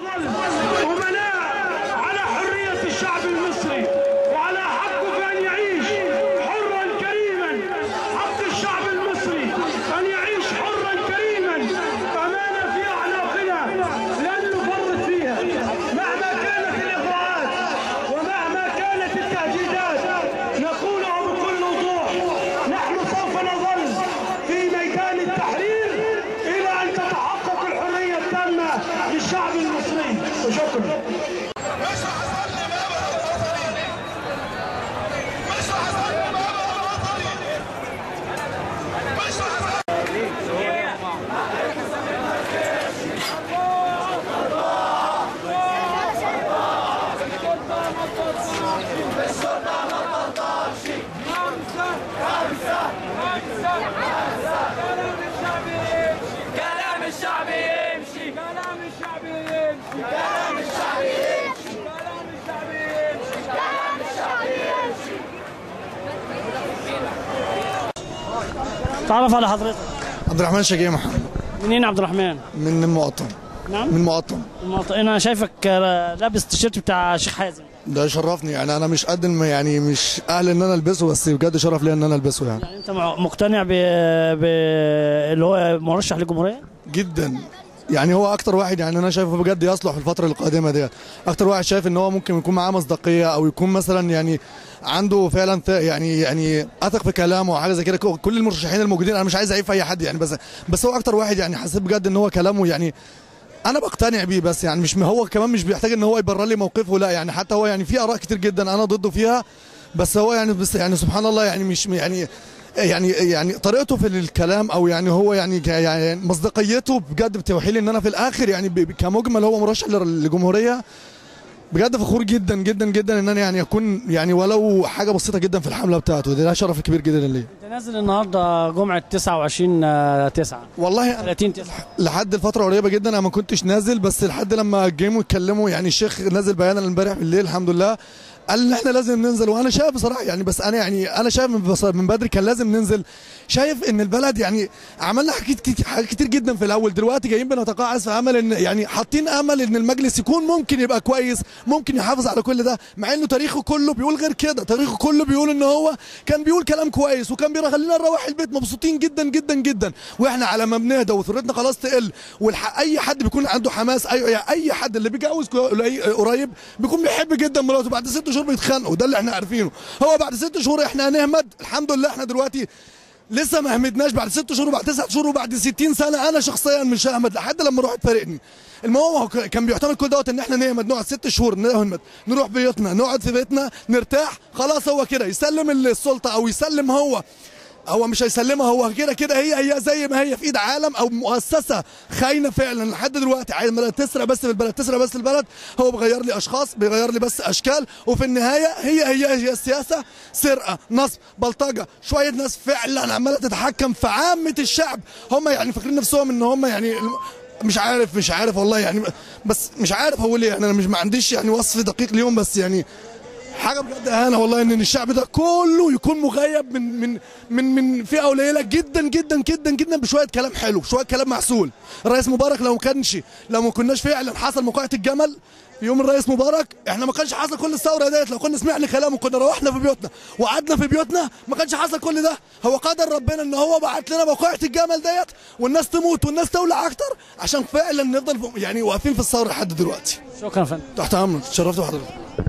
أمناء على حرية الشعب المصري وعلى حقه في أن يعيش حرا كريما حق الشعب المصري أن يعيش حرا كريما أمانة في أعناقنا لن نفرط فيها مهما كانت الإغراءات ومهما كانت التهديدات نقولها بكل وضوح نحن سوف نظل في ميدان التحرير إلى أن تتحقق الحرية التامة للشعب المصري وشكرا مش هسلم ابدا الوطني مش هسلم ابدا الوطني مش هسلم كلام الشعب يمشي كلام الشعب يمشي كلام الشعب يمشي كلام الشعب يمشي كلام الشعب يمشي تعرف على حضرتك عبد الرحمن شجاع محمد منين عبد الرحمن من المقطم نعم من المقطم المنطقة. انا شايفك آه، لابس التيشيرت بتاع شيخ حازم ده شرفني يعني انا مش قد الم- يعني مش اهل ان انا البسه بس بجد شرف ليا ان انا البسه يعني يعني انت مع- مقتنع ب... ب... اللي هو مرشح للجمهوريه جدا يعني هو اكتر واحد يعني انا شايفه بجد يصلح في الفتره القادمه ديت اكتر واحد شايف ان هو ممكن يكون معاه مصداقيه او يكون مثلا يعني عنده فعلا ث- يعني يعني اثق في كلامه او حاجه زي كده كل المرشحين الموجودين انا مش عايز اعيب في اي حد يعني بس بس هو اكتر واحد يعني حسيت بجد ان هو كلامه يعني انا بقتنع بيه بس يعني مش هو كمان مش بيحتاج ان هو يبرر لي موقفه لا يعني حتى هو يعني في اراء كتير جدا انا ضده فيها بس هو يعني بس يعني سبحان الله يعني مش يعني يعني يعني طريقته في الكلام او يعني هو يعني ك- يعني مصداقيته بجد بتوحي لي ان انا في الاخر يعني ب- ب- كمجمل هو مرشح لل- للجمهوريه بجد فخور جدا جدا جدا ان انا يعني اكون يعني ولو حاجه بسيطه جدا في الحمله بتاعته ده شرف كبير جدا ليا انت نازل النهارده جمعه 29 9 والله 30 9 لحد الفتره قريبه جدا انا ما كنتش نازل بس لحد لما جيموا يتكلموا يعني الشيخ نزل بيان امبارح بالليل الحمد لله قال ان احنا لازم ننزل وانا شايف بصراحه يعني بس انا يعني انا شايف من بص- من بدري كان لازم ننزل شايف ان البلد يعني عملنا حاجات كتير, حاجات كتير جدا في الاول دلوقتي جايين بنتقاعس في امل ان يعني حاطين امل ان المجلس يكون ممكن يبقى كويس ممكن يحافظ على كل ده مع انه تاريخه كله بيقول غير كده تاريخه كله بيقول ان هو كان بيقول كلام كويس وكان بيخلينا نروح البيت مبسوطين جدا جدا جدا واحنا على ما بنهدى وثورتنا خلاص تقل والح... اي حد بيكون عنده حماس اي يعني اي حد اللي بيتجوز كو- قلي- قريب بيكون بيحب جدا مراته بعد ست شهور بيتخانقوا ده اللي احنا عارفينه هو بعد ست شهور احنا هنهمد الحمد لله احنا دلوقتي لسه ما همدناش بعد ست شهور وبعد تسع شهور وبعد 60 سنه انا شخصيا مش ههمد لحد لما روح تفارقني المهم هو ك- كان بيعتمد كل دوت ان احنا نهمد نقعد ست شهور نهمد نروح بيوتنا نقعد في بيتنا نرتاح خلاص هو كده يسلم السلطه او يسلم هو هو مش هيسلمها هو كده كده هي هي زي ما هي في ايد عالم او مؤسسه خاينه فعلا لحد دلوقتي عايز تسرق بس في البلد تسرق بس في البلد هو بيغير لي اشخاص بيغير لي بس اشكال وفي النهايه هي هي هي السياسه سرقه نصب بلطجه شويه ناس فعلا عماله تتحكم في عامه الشعب هم يعني فاكرين نفسهم ان هم يعني الم- مش عارف مش عارف والله يعني بس مش عارف اقول ايه يعني انا مش ما عنديش يعني وصف دقيق ليهم بس يعني حاجه بجد اهانه والله ان الشعب ده كله يكون مغيب من من من من فئه قليله جدا جدا جدا جدا بشويه كلام حلو شويه كلام معسول الرئيس مبارك لو ما كانش لو ما كناش فعلا حصل موقعة الجمل في يوم الرئيس مبارك احنا ما كانش حصل كل الثوره ديت لو كنا سمعنا كلامه كنا روحنا في بيوتنا وقعدنا في بيوتنا ما كانش حصل كل ده هو قدر ربنا ان هو بعت لنا موقعة الجمل ديت والناس تموت والناس تولع اكتر عشان فعلا نفضل يعني واقفين في الثوره لحد دلوقتي شكرا يا فندم تحت امرك اتشرفت بحضرتك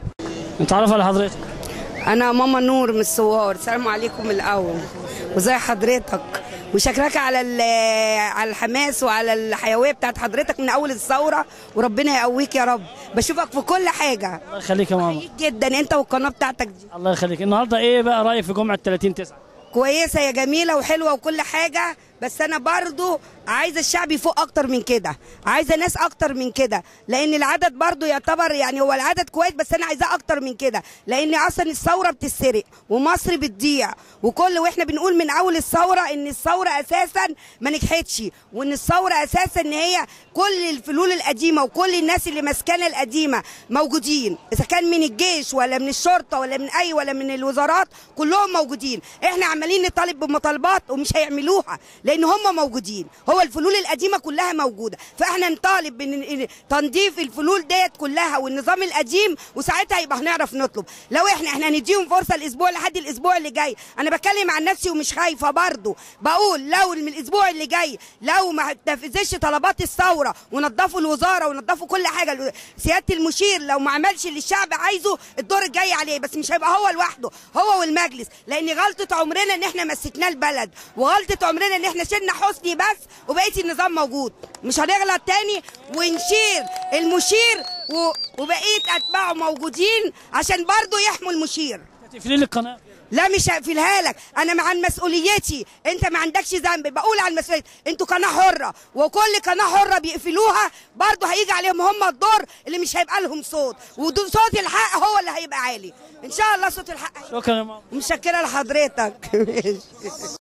نتعرف على حضرتك انا ماما نور من الثوار السلام عليكم الاول وزي حضرتك وشكرك على ال- على الحماس وعلى الحيويه بتاعت حضرتك من اول الثوره وربنا يقويك يا رب بشوفك في كل حاجه الله يخليك يا ماما جدا انت والقناه بتاعتك دي الله يخليك النهارده ايه بقى رايك في جمعه 30 9 كويسه يا جميله وحلوه وكل حاجه بس انا برضو عايزه الشعب يفوق اكتر من كده عايزه ناس اكتر من كده لان العدد برضو يعتبر يعني هو العدد كويس بس انا عايزاه اكتر من كده لان اصلا الثوره بتتسرق ومصر بتضيع وكل واحنا بنقول من اول الثوره ان الثوره اساسا ما نجحتش وان الثوره اساسا ان هي كل الفلول القديمه وكل الناس اللي ماسكانا القديمه موجودين اذا كان من الجيش ولا من الشرطه ولا من اي ولا من الوزارات كلهم موجودين احنا عمالين نطالب بمطالبات ومش هيعملوها لان هم موجودين هم هو الفلول القديمه كلها موجوده فاحنا نطالب بن- تنظيف الفلول ديت كلها والنظام القديم وساعتها يبقى هنعرف نطلب لو احنا احنا هنديهم فرصه الاسبوع لحد الاسبوع اللي جاي انا بتكلم عن نفسي ومش خايفه برضه بقول لو من الاسبوع اللي جاي لو ما تنفذش طلبات الثوره ونظفوا الوزاره ونظفوا كل حاجه سياده المشير لو ما عملش اللي الشعب عايزه الدور الجاي عليه بس مش هيبقى هو لوحده هو والمجلس لان غلطه عمرنا ان احنا مسكناه البلد وغلطه عمرنا ان احنا شلنا حسني بس وبقيه النظام موجود مش هنغلط تاني ونشير المشير و- وبقيه اتباعه موجودين عشان برضه يحموا المشير تقفلي لي القناه لا مش هقفلها لك انا عن مسؤوليتي انت ما عندكش ذنب بقول عن مسؤوليتي انتوا قناه حره وكل قناه حره بيقفلوها برضه هيجي عليهم هم الدور اللي مش هيبقى لهم صوت وصوت الحق هو اللي هيبقى عالي ان شاء الله صوت الحق شكرا يا ماما متشكره لحضرتك